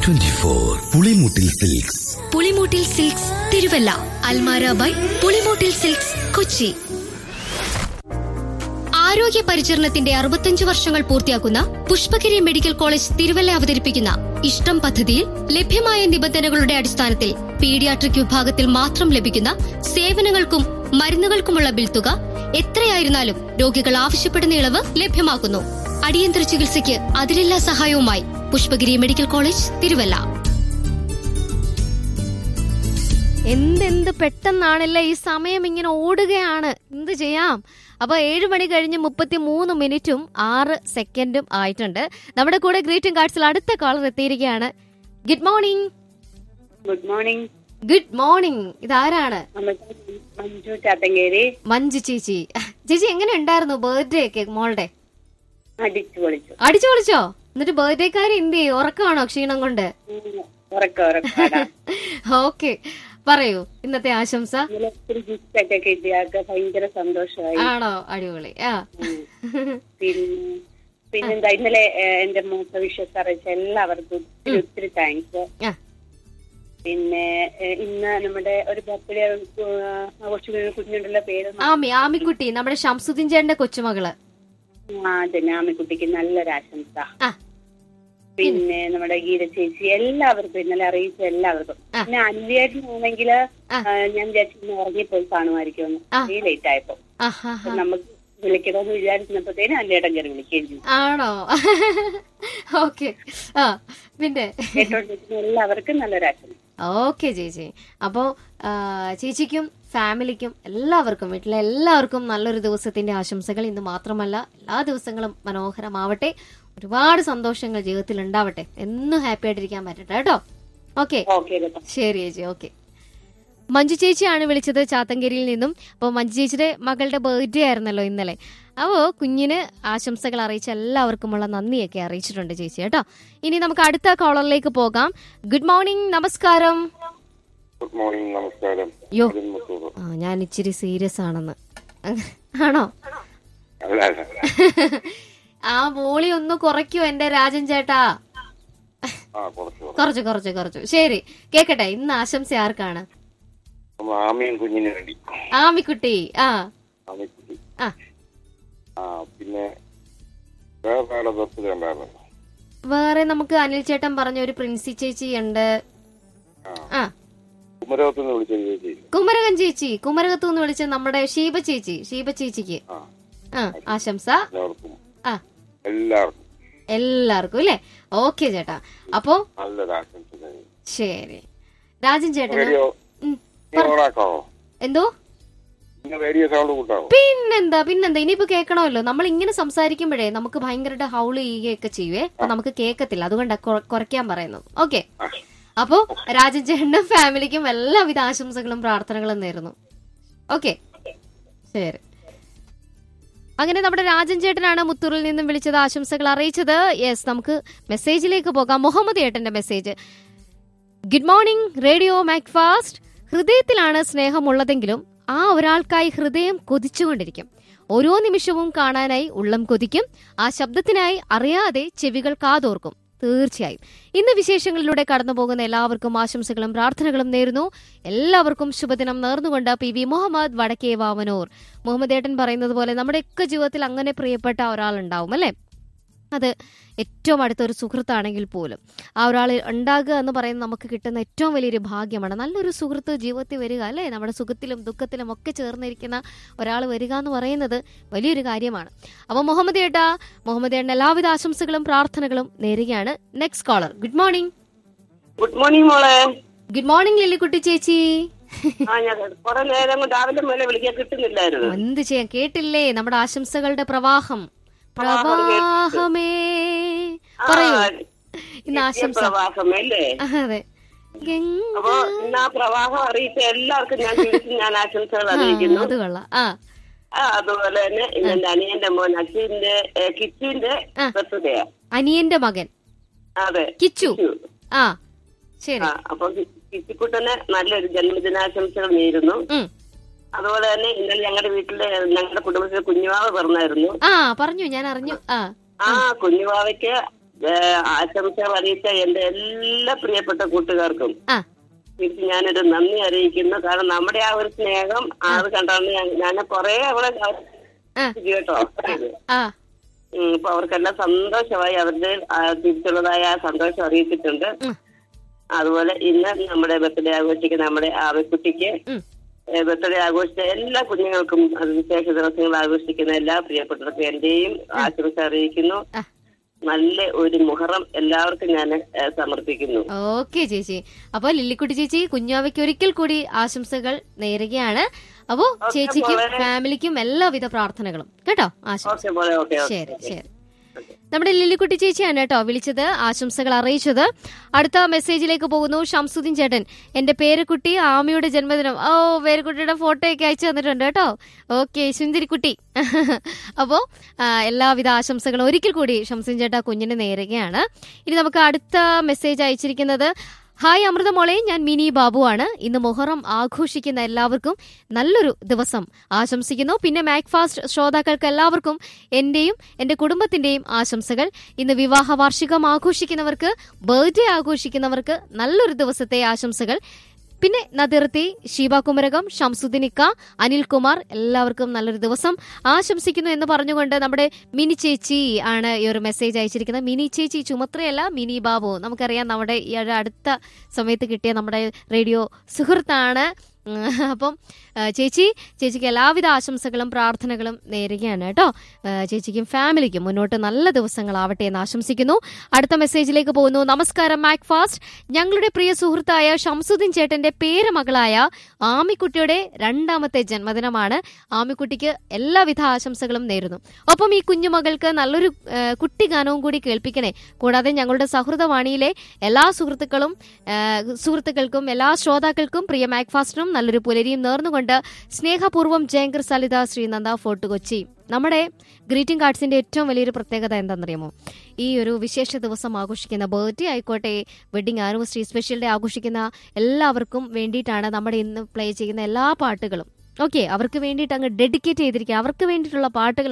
Twenty four Pulimoottil silks Pulimoottil silks Thiruvalla Almara by Pulimoottil silks Kochi ആരോഗ്യ പരിചരണത്തിന്റെ അറുപത്തഞ്ച് വർഷങ്ങൾ പൂർത്തിയാക്കുന്ന പുഷ്പഗിരി മെഡിക്കൽ കോളേജ് തിരുവല്ല അവതരിപ്പിക്കുന്ന ഇഷ്ടം പദ്ധതിയിൽ ലഭ്യമായ നിബന്ധനകളുടെ അടിസ്ഥാനത്തിൽ പീഡിയാട്രിക് വിഭാഗത്തിൽ മാത്രം ലഭിക്കുന്ന സേവനങ്ങൾക്കും മരുന്നുകൾക്കുമുള്ള ബിൽ തുക എത്രയായിരുന്നാലും രോഗികൾ ആവശ്യപ്പെടുന്ന ഇളവ് ലഭ്യമാക്കുന്നു അടിയന്തര ചികിത്സയ്ക്ക് അതിലെല്ലാ സഹായവുമായി പുഷ്പഗിരി മെഡിക്കൽ കോളേജ് തിരുവല്ല എന്തെന്ത് പെട്ടെന്നാണല്ലേ ഈ സമയം ഇങ്ങനെ ഓടുകയാണ് എന്ത് ചെയ്യാം അപ്പൊ ഏഴ് മണി കഴിഞ്ഞ് മുപ്പത്തി മൂന്ന് മിനിറ്റും ആറ് സെക്കൻഡും ആയിട്ടുണ്ട് നമ്മുടെ കൂടെ ഗ്രീറ്റിംഗ് കാർഡ്സിൽ അടുത്ത കോളർ എത്തിയിരിക്കുകയാണ് good morning good morning good morning ഇതാരാണ് മഞ്ജു ചാത്തങ്കേരി മഞ്ജു ചേച്ചി ചേച്ചി എങ്ങനെ ഉണ്ടായിരുന്നു ബർത്ത്ഡേ ഒക്കെ മോളുടെ അടിച്ചു പൊളിച്ചു അടിച്ചു പൊളിച്ചോ എന്നിട്ട് ബർത്ത്ഡേക്കാരി എന്ത് ചെയ്യും ഉറക്കമാണോ ക്ഷീണം കൊണ്ട് ഉം, ഉറക്കം ഉറക്കാടാ ഓക്കെ പറയൂ ഇന്നത്തെ ആശംസ ഇന്നലെ ഒത്തിരി ഗിഫ്റ്റ് ഒക്കെ കിട്ടിയാക്ക് ഭയങ്കര സന്തോഷമായി ആണോ അടിപൊളി ആ ഉം. പിന്നെ പിന്നെന്താ ഇന്നലെ ഏഹ്, എന്റെ മൂത്ത വിശ്വസ് അറിയിച്ച എല്ലാവർക്കും ഒത്തിരി ഒത്തിരി താങ്ക്സ് ആ പിന്നെ ഏഹ്, ഇന്ന് നമ്മുടെ ഒരു ബർത്ത്ഡേ ആഘോഷിക്കുന്ന കുഞ്ഞുണ്ടല്ലോ പേര് ആമി ആമിക്കുട്ടി നമ്മുടെ ഷംസുദ്ദീൻ ചേട്ടന്റെ കൊച്ചുമകള് ആ അതെ ആമിക്കുട്ടിക്ക് നല്ലൊരു ആശംസ ആ പിന്നെ നമ്മുടെ ഗീത ചേച്ചി എല്ലാവർക്കും ഇന്നലെ അറിയിച്ച എല്ലാവർക്കും ആ. പിന്നെ അന്വേഷണമാണെങ്കിൽ ആ. ഞാൻ വിചാരിച്ചു ഇന്ന് ഉറങ്ങിപ്പോയി കാണുമായിരിക്കും ആ. ഈ ലേറ്റ് ആയപ്പോ ആഹാ അപ്പൊ നമുക്ക് വിളിക്കണമെന്ന് വിചാരിച്ചപ്പോഴത്തേനും അല്ലേടം കയറി വിളിക്കുകയും ചെയ്തു ആണോ ഓക്കെ ആ പിന്നെ കേട്ടോണ്ടിരിക്കുന്ന എല്ലാവർക്കും നല്ലൊരു ആശംസ ഓക്കെ ചേച്ചി അപ്പോ ആ, ചേച്ചിക്കും ഫാമിലിക്കും എല്ലാവർക്കും വീട്ടിലെ എല്ലാവർക്കും നല്ലൊരു ദിവസത്തിന്റെ ആശംസകൾ ഇന്ന് മാത്രമല്ല എല്ലാ ദിവസങ്ങളും മനോഹരമാവട്ടെ ഒരുപാട് സന്തോഷങ്ങൾ ജീവിതത്തിൽ ഉണ്ടാവട്ടെ എന്നും ഹാപ്പി ആയിട്ടിരിക്കാൻ പറ്റട്ടെ കേട്ടോ ഓക്കെ ഓക്കെ കേട്ടോ ശരി ചേച്ചി ഓക്കെ മഞ്ജു ചേച്ചിയാണ് വിളിച്ചത് ചാത്തങ്കരിയിൽ നിന്നും അപ്പോൾ മഞ്ജു ചേച്ചിയുടെ മകളുടെ ബർത്ത്ഡേ ആയിരുന്നല്ലോ ഇന്നലെ അപ്പോൾ കുഞ്ഞിന് ആശംസകൾ അറിയിച്ച എല്ലാവർക്കുമുള്ള നന്ദിയൊക്കെ അറിയിച്ചിട്ടുണ്ട് ചേച്ചി കേട്ടോ ഇനി നമുക്ക് അടുത്ത കോളറിലേക്ക് പോകാം ഗുഡ് മോർണിംഗ് നമസ്കാരം ഗുഡ് മോർണിംഗ് നമസ്കാരം യോ അരുൺ മുത്തൂർ. ആ ഞാൻ ഇച്ചിരി സീരിയസ് ആണെന്ന് ആണോ അല്ല അല്ല ആ വോളി ഒന്ന് കുറയ്ക്കൂ എന്റെ രാജൻ ചേട്ടാ ആ കുറച്ച് കുറച്ച് കുറച്ചു കുറച്ചു കുറച്ചു ശരി കേക്കട്ടെ ഇന്ന് ആശംസ ആർക്കാണ് നമ്മൾ ആമയും കുഞ്ഞിന് വേണ്ടി ആമിക്കുട്ടി ആ ആമിക്കുട്ടി ആ ആ പിന്നെ വേറെ ആരുടെ ബർത്ത്ഡേ ഉണ്ടായിരുന്നു വേറെ നമുക്ക് അനിൽ ചേട്ടൻ പറഞ്ഞ ഒരു പ്രിൻസി ചേച്ചി ഉണ്ട് ആ ആ കുമരകത്ത് നിന്ന് വിളിച്ച ചേച്ചി കുമരകൻ ചേച്ചി കുമരകത്തു നിന്ന് വിളിച്ച നമ്മുടെ ഷീബ ചേച്ചി ഷീബ ചേച്ചിക്ക് ആ ആ ആശംസ എല്ലാവർക്കും ആ എല്ലാവർക്കും എല്ലാവർക്കും അല്ലേ ഓക്കെ ചേട്ടാ അപ്പോ നല്ലൊരു ആശംസ നേരുന്നു. ശരി രാജൻ ചേട്ടന് റേഡിയോ ഉം, നീ ഓണാക്കാവോ എന്തോ ഇന്ന് റേഡിയോ സൗണ്ട് കൂട്ടാവോ പിന്നെന്താ പിന്നെന്താ ഇനിയിപ്പോ കേൾക്കണമല്ലോ നമ്മൾ ഇങ്ങനെ സംസാരിക്കുമ്പോഴേ നമുക്ക് ഭയങ്കരമായിട്ട് ഹൗള് ചെയ്യുകയൊക്കെ ചെയ്യുവേ അപ്പൊ നമുക്ക് കേൾക്കത്തില്ല അതുകൊണ്ടാ കുറ- കുറയ്ക്കാൻ പറയുന്നത് ഓക്കെ അപ്പോ രാജൻ ചേട്ടനും ഫാമിലിക്കും എല്ലാവിധ ആശംസകളും പ്രാർത്ഥനകളും നേരുന്നു ഓക്കെ ശരി അങ്ങനെ നമ്മുടെ രാജൻ ചേട്ടനാണ് മുത്തൂറിൽ നിന്നും വിളിച്ചത് ആശംസകൾ അറിയിച്ചത് യെസ് നമുക്ക് മെസ്സേജിലേക്ക് പോകാം മുഹമ്മദ് ഏട്ടന്റെ message good morning radio Macfast ഹൃദയത്തിലാണ് സ്നേഹമുള്ളതെങ്കിലും ആ ഒരാൾക്കായി ഹൃദയം കൊതിച്ചുകൊണ്ടിരിക്കും ഓരോ നിമിഷവും കാണാനായി ഉള്ളം കൊതിക്കും ആ ശബ്ദത്തിനായി അറിയാതെ ചെവികൾ കാതോർക്കും തീർച്ചയായും ഇന്ന് വിശേഷങ്ങളിലൂടെ കടന്നു പോകുന്ന എല്ലാവർക്കും ആശംസകളും പ്രാർത്ഥനകളും നേരുന്നു എല്ലാവർക്കും ശുഭദിനം നേർന്നുകൊണ്ട് പി വി മുഹമ്മദ് വടക്കേ വാവനൂർ മുഹമ്മദ് ഏട്ടൻ പറയുന്നത് പോലെ നമ്മുടെയൊക്കെ ജീവിതത്തിൽ അങ്ങനെ പ്രിയപ്പെട്ട ഒരാളുണ്ടാവും അല്ലേ അത് ഏറ്റവും അടുത്തൊരു സുഹൃത്താണെങ്കിൽ പോലും ആ ഒരാൾ ഉണ്ടാകുക എന്ന് പറയുന്നത് നമുക്ക് കിട്ടുന്ന ഏറ്റവും വലിയൊരു ഭാഗ്യമാണ് നല്ലൊരു സുഹൃത്ത് ജീവിതത്തിൽ വരിക അല്ലേ നമ്മുടെ സുഖത്തിലും ദുഃഖത്തിലും ഒക്കെ ചേർന്നിരിക്കുന്ന ഒരാൾ വരിക എന്ന് പറയുന്നത് വലിയൊരു കാര്യമാണ് അപ്പോൾ മുഹമ്മദ് ഏട്ടാ മുഹമ്മദ് ഏട്ടൻ എല്ലാവിധ ആശംസകളും പ്രാർത്ഥനകളും നേരുകയാണ് next caller good morning good morning മോളെ ഗുഡ് മോർണിംഗ് ലില്ലിക്കുട്ടി ചേച്ചി ആ ഞാൻ കുറെ നേരം കൊണ്ട് രാവിലെ മുതലേ വിളിക്കാൻ കിട്ടുന്നില്ലായിരുന്നു എന്ത് ചെയ്യാൻ കേട്ടില്ലേ നമ്മുടെ ആശംസകളുടെ പ്രവാഹം പ്രവാഹമേ പറയൂ ഇന്ന് ആശംസ പ്രവാഹമല്ലേ അതെ ഗംഗ അപ്പൊ ഇന്ന് ആ പ്രവാഹം അറിയിച്ച എല്ലാവർക്കും ഞാൻ തിരിച്ച് ഞാൻ ആശംസകൾ അറിയിക്കുന്നു അത് കൊള്ളാം ആ ആ അതുപോലെ തന്നെ ഇന്ന് എന്റെ അനിയന്റെ മോൻ അച്ഛന്റെ കിച്ചുവിന്റെ ആ. ബർത്ത്ഡേ അനിയന്റെ മകൻ അതെ കിച്ചു കിച്ചു. ആ ശരി ആ അപ്പൊ കി- കിച്ചിക്കുട്ടന് നല്ലൊരു ജന്മദിനാശംസകൾ നേരുന്നു ഉം. അതുപോലെ തന്നെ ഇന്നലെ ഞങ്ങളുടെ വീട്ടില് ഞങ്ങളുടെ കുടുംബത്തിൽ കുഞ്ഞുവാവ പിറന്നായിരുന്നു ആ പറഞ്ഞു ഞാൻ അറിഞ്ഞു ആ ആ കുഞ്ഞുവാവയ്ക്ക് ഏ, ആശംസകൾ അറിയിച്ച എന്റെ എല്ലാ പ്രിയപ്പെട്ട കൂട്ടുകാർക്കും ആ തിരിച്ച് ഞാനൊരു നന്ദി അറിയിക്കുന്നു കാരണം നമ്മുടെ ആ ഒരു സ്നേഹം അത് കണ്ടാണ് ഞാൻ ഞാൻ കൊറേ അവളെ ആ. കേട്ടോ ആ ഉം, ഇപ്പൊ അവർക്കെല്ലാം സന്തോഷമായി അവരുടെ ആ, തിരിച്ചുള്ളതായ ആ സന്തോഷം അറിയിച്ചിട്ടുണ്ട് ഉം. അതുപോലെ ഇന്ന് നമ്മുടെ ബർത്ത്ഡേ ആഘോഷിക്കുന്ന നമ്മുടെ ആവക്കുട്ടിക്ക് ഉം. ബർത്ത്ഡേ ആഘോഷിച്ച എല്ലാ കുഞ്ഞുങ്ങൾക്കും അത് വിശേഷ ദിവസങ്ങൾ ആഘോഷിക്കുന്ന എല്ലാ പ്രിയപ്പെട്ടവർക്കും എന്റെയും ആശംസ അറിയിക്കുന്നു ആ. നല്ല ഒരു മുഹറം എല്ലാവർക്കും ഞാൻ ഏ, സമർപ്പിക്കുന്നു ഓക്കെ ചേച്ചി അപ്പൊ ലില്ലിക്കുട്ടി ചേച്ചി കുഞ്ഞാവയ്ക്ക് ഒരിക്കൽ കൂടി ആശംസകൾ നേരുകയാണ് അപ്പോ ചേച്ചിക്കും വളരെ- ഫാമിലിക്കും എല്ലാവിധ പ്രാർത്ഥനകളും കേട്ടോ ആശംസ ഓക്കെ പോലെ ഓക്കെ ശരി ശരി നമ്മുടെ ലില്ലിക്കുട്ടി ചേച്ചിയാണ് കേട്ടോ വിളിച്ചത് ആശംസകൾ അറിയിച്ചത് അടുത്ത മെസ്സേജിലേക്ക് പോകുന്നു ഷംസുദ്ദീൻ ചേട്ടൻ എന്റെ പേരക്കുട്ടി ആമിയുടെ ജന്മദിനം ഓ പേരക്കുട്ടിയുടെ ഫോട്ടോ ഒക്കെ അയച്ചു തന്നിട്ടുണ്ട് കേട്ടോ ഓക്കെ സുന്ദരിക്കുട്ടി അപ്പോ ആ, എല്ലാവിധ ആശംസകളും ഒരിക്കൽ കൂടി ഷംസുദ്ദീൻ ചേട്ടാ കുഞ്ഞിന് നേരുകയാണ് ഇനി നമുക്ക് അടുത്ത മെസ്സേജ് അയച്ചിരിക്കുന്നത് ഹായ് അമൃതമോളെ ഞാൻ മിനി ബാബുവാണ് ഇന്ന് മൊഹറം ആഘോഷിക്കുന്ന എല്ലാവർക്കും നല്ലൊരു ദിവസം ആശംസിക്കുന്നു പിന്നെ മാക്ഫാസ്റ്റ് ശ്രോതാക്കൾക്ക് എല്ലാവർക്കും എന്റെയും എന്റെ കുടുംബത്തിന്റെയും ആശംസകൾ ഇന്ന് വിവാഹ വാർഷികം ആഘോഷിക്കുന്നവർക്ക് ബർത്ത്ഡേ ആഘോഷിക്കുന്നവർക്ക് നല്ലൊരു ദിവസത്തെ ആശംസകൾ പിന്നെ നദിർത്തി ഷീബ കുമരകം ഷംസുദ്ദീനിക്ക അനിൽകുമാർ എല്ലാവർക്കും നല്ലൊരു ദിവസം ആശംസിക്കുന്നു എന്ന് പറഞ്ഞുകൊണ്ട് നമ്മുടെ മിനി ചേച്ചി ആണ് ഈ ഒരു മെസ്സേജ് അയച്ചിരിക്കുന്നത് മിനി ചേച്ചി ചുമത്രയല്ല മിനി ബാബു നമുക്കറിയാം നമ്മുടെ ഈ ഒരു അടുത്ത സമയത്ത് കിട്ടിയ നമ്മുടെ റേഡിയോ സുഹൃത്താണ് ഉം, അപ്പം ആ, ചേച്ചി ചേച്ചിക്ക് എല്ലാവിധ ആശംസകളും പ്രാർത്ഥനകളും നേരുകയാണ് കേട്ടോ ആ, ചേച്ചിക്കും ഫാമിലിക്കും മുന്നോട്ട് നല്ല ദിവസങ്ങളാവട്ടെ എന്ന് ആശംസിക്കുന്നു അടുത്ത മെസ്സേജിലേക്ക് പോകുന്നു നമസ്കാരം മാക് ഫാസ്റ്റ് ഞങ്ങളുടെ പ്രിയ സുഹൃത്തായ ഷംസുദ്ദീൻ ചേട്ടന്റെ പേരമകളായ ആമിക്കുട്ടിയുടെ രണ്ടാമത്തെ ജന്മദിനമാണ് ആമിക്കുട്ടിക്ക് എല്ലാവിധ ആശംസകളും നേരുന്നു ഒപ്പം ഈ കുഞ്ഞുമകൾക്ക് നല്ലൊരു ആ, കുട്ടിഗാനവും കൂടി കേൾപ്പിക്കണേ കൂടാതെ ഞങ്ങളുടെ സൗഹൃദവാണിയിലെ എല്ലാ സുഹൃത്തുക്കളും ആ, സുഹൃത്തുക്കൾക്കും എല്ലാ ശ്രോതാക്കൾക്കും പ്രിയ മാക്ഫാസ്റ്റിനും നല്ലൊരു പുലരിയും നേർന്നുകൊണ്ട് സ്നേഹപൂർവ്വം ജയങ്കർ സലിത ശ്രീനന്ദ ഫോർട്ട് കൊച്ചി നമ്മുടെ ഗ്രീറ്റിംഗ് കാർഡ്സിന്റെ ഏറ്റവും വലിയൊരു പ്രത്യേകത എന്താണെന്നറിയാമോ ഈ ഒരു വിശേഷ ദിവസം ആഘോഷിക്കുന്ന ബർത്ത്ഡേ ആയിക്കോട്ടെ വെഡിങ് ആനിവേഴ്സറി സ്പെഷ്യൽ ഡേ ആഘോഷിക്കുന്ന എല്ലാവർക്കും വേണ്ടിയിട്ടാണ് നമ്മുടെ ഇന്ന് പ്ലേ ചെയ്യുന്ന എല്ലാ പാട്ടുകളും ഓക്കെ അവർക്ക് വേണ്ടിയിട്ട് അങ്ങ് ഡെഡിക്കേറ്റ് ചെയ്തിരിക്കുക അവർക്ക് വേണ്ടിയിട്ടുള്ള പാട്ടുകൾ